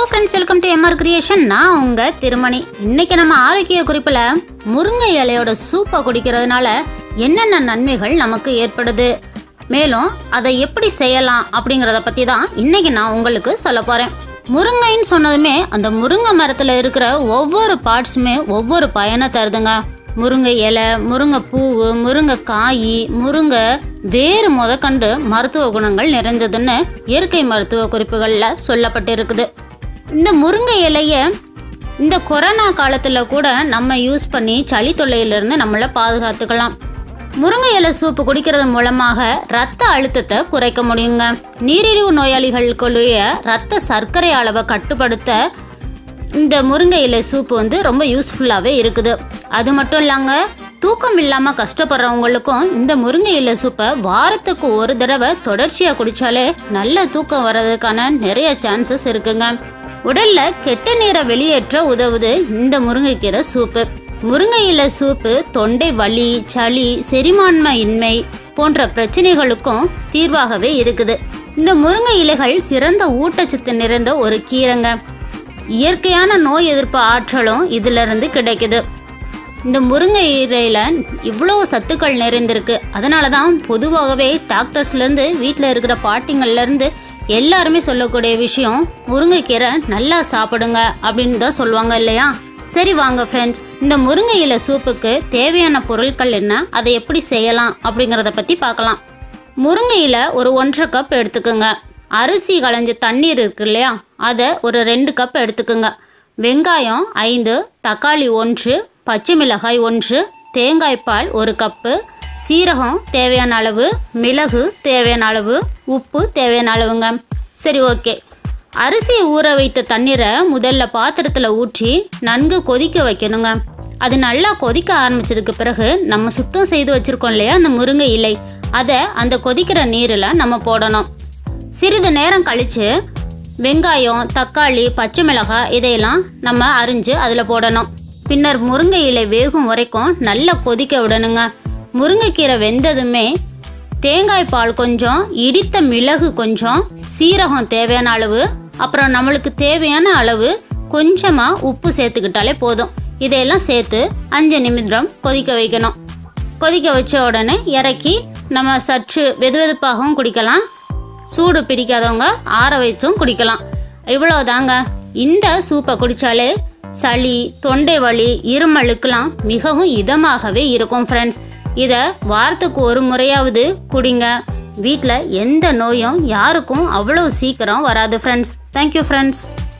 friends welcome to M R creation நான் உங்க திருமணி இன்னைக்கு நம்ம ஆரோக்கிய குறிப்பில் முருங்கை இலையோட சூப்பை குடிக்கிறதுனால என்னென்ன நன்மைகள் நமக்கு ஏற்படுது மேலும் அதை எப்படி செய்யலாம் அப்படிங்கிறத பற்றி தான் இன்னைக்கு நான் உங்களுக்கு சொல்ல போகிறேன் முருங்கைன்னு சொன்னதுமே அந்த முருங்கை மரத்தில் இருக்கிற ஒவ்வொரு பார்ட்ஸுமே ஒவ்வொரு பயனை தருதுங்க முருங்கை இலை முருங்கை பூவு முருங்கை காய் முருங்கை வேறு முதற்கண்டு மருத்துவ குணங்கள் நிறைந்ததுன்னு இயற்கை மருத்துவ குறிப்புகளில் சொல்லப்பட்டிருக்குது இந்த முருங்கை இலைய இந்த கொரோனா காலத்தில் கூட நம்ம யூஸ் பண்ணி சளி தொல்லையிலிருந்து நம்மளை பாதுகாத்துக்கலாம் முருங்கை இலை சூப்பு குடிக்கிறது மூலமாக ரத்த அழுத்தத்தை குறைக்க முடியுங்க நீரிழிவு நோயாளிகளுக்குரிய ரத்த சர்க்கரை அளவை கட்டுப்படுத்த இந்த முருங்கை இலை சூப்பு வந்து ரொம்ப யூஸ்ஃபுல்லாகவே இருக்குது அது மட்டும் இல்லாங்க தூக்கம் இல்லாமல் கஷ்டப்படுறவங்களுக்கும் இந்த முருங்கை இலை சூப்பை வாரத்துக்கு ஒரு தடவை தொடர்ச்சியாக குடித்தாலே நல்ல தூக்கம் வர்றதுக்கான நிறைய சான்சஸ் இருக்குங்க உடல்ல கெட்ட நீரை வெளியேற்ற உதவுது இந்த முருங்கைக்கீரை சூப்பு முருங்கை இலை சூப்பு தொண்டை வலி சளி செரிமான்மை இன்மை போன்ற பிரச்சனைகளுக்கும் தீர்வாகவே இருக்குது இந்த முருங்கை இலைகள் சிறந்த ஊட்டச்சத்து நிறைந்த ஒரு கீரைங்க இயற்கையான நோய் எதிர்ப்பு ஆற்றலும் இதிலிருந்து கிடைக்குது இந்த முருங்கை இலையில இவ்வளோ சத்துக்கள் நிறைந்திருக்கு அதனால தான் பொதுவாகவே டாக்டர்ஸ்லேருந்து வீட்டில் இருக்கிற பாட்டிங்கள்லேருந்து எல்லாருமே சொல்லக்கூடிய விஷயம் முருங்கைக்கீரை நல்லா சாப்பிடுங்க அப்படின்னு தான் சொல்லுவாங்க இல்லையா சரி வாங்க ஃப்ரெண்ட்ஸ் இந்த முருங்கை இலை சூப்புக்கு தேவையான பொருட்கள் என்ன அதை எப்படி செய்யலாம் அப்படிங்கிறத பற்றி பார்க்கலாம் முருங்கை இலை ஒரு ஒன்றரை கப் எடுத்துக்கோங்க அரிசி களைஞ்ச தண்ணீர் இருக்கு இல்லையா அதை ஒரு ரெண்டு கப் எடுத்துக்கோங்க வெங்காயம் ஐந்து தக்காளி ஒன்று பச்சை மிளகாய் ஒன்று தேங்காய் பால் ஒரு கப்பு சீரகம் தேவையான அளவு மிளகு தேவையான அளவு உப்பு தேவையான அளவுங்க சரி ஓகே அரிசி ஊற வைத்த தண்ணீரை முதல்ல பாத்திரத்தில் ஊற்றி நன்கு கொதிக்க வைக்கணுங்க அது நல்லா கொதிக்க ஆரம்பிச்சதுக்கு பிறகு நம்ம சுத்தம் செய்து வச்சிருக்கோம் இல்லையா அந்த முருங்கை இலை அதை அந்த கொதிக்கிற நீரில் நம்ம போடணும் சிறிது நேரம் கழித்து வெங்காயம் தக்காளி பச்சை மிளகாய் இதையெல்லாம் நம்ம அரிஞ்சு அதில் போடணும் பின்னர் முருங்கை இலை வேகும் வரைக்கும் நல்லா கொதிக்க விடணுங்க முருங்கைக்கீரை வெந்ததுமே தேங்காய் பால் கொஞ்சம் இடித்த மிளகு கொஞ்சம் சீரகம் தேவையான அளவு அப்புறம் நம்மளுக்கு தேவையான அளவு கொஞ்சமாக உப்பு சேர்த்துக்கிட்டாலே போதும் இதையெல்லாம் சேர்த்து அஞ்சு நிமிடம் கொதிக்க வைக்கணும் கொதிக்க வச்ச உடனே இறக்கி நம்ம சற்று வெதுவெதுப்பாகவும் குடிக்கலாம் சூடு பிடிக்காதவங்க ஆற வைத்தும் குடிக்கலாம் இவ்வளோதாங்க இந்த சூப்பை குடித்தாலே சளி தொண்டை வலி இருமலுக்கெல்லாம் மிகவும் இதமாகவே இருக்கும் ஃப்ரெண்ட்ஸ் இதை வாரத்துக்கு ஒரு முறையாவது குடிங்க வீட்டில் எந்த நோயும் யாருக்கும் அவ்வளோ சீக்கிரம் வராது ஃப்ரெண்ட்ஸ் தேங்க்யூ ஃப்ரெண்ட்ஸ்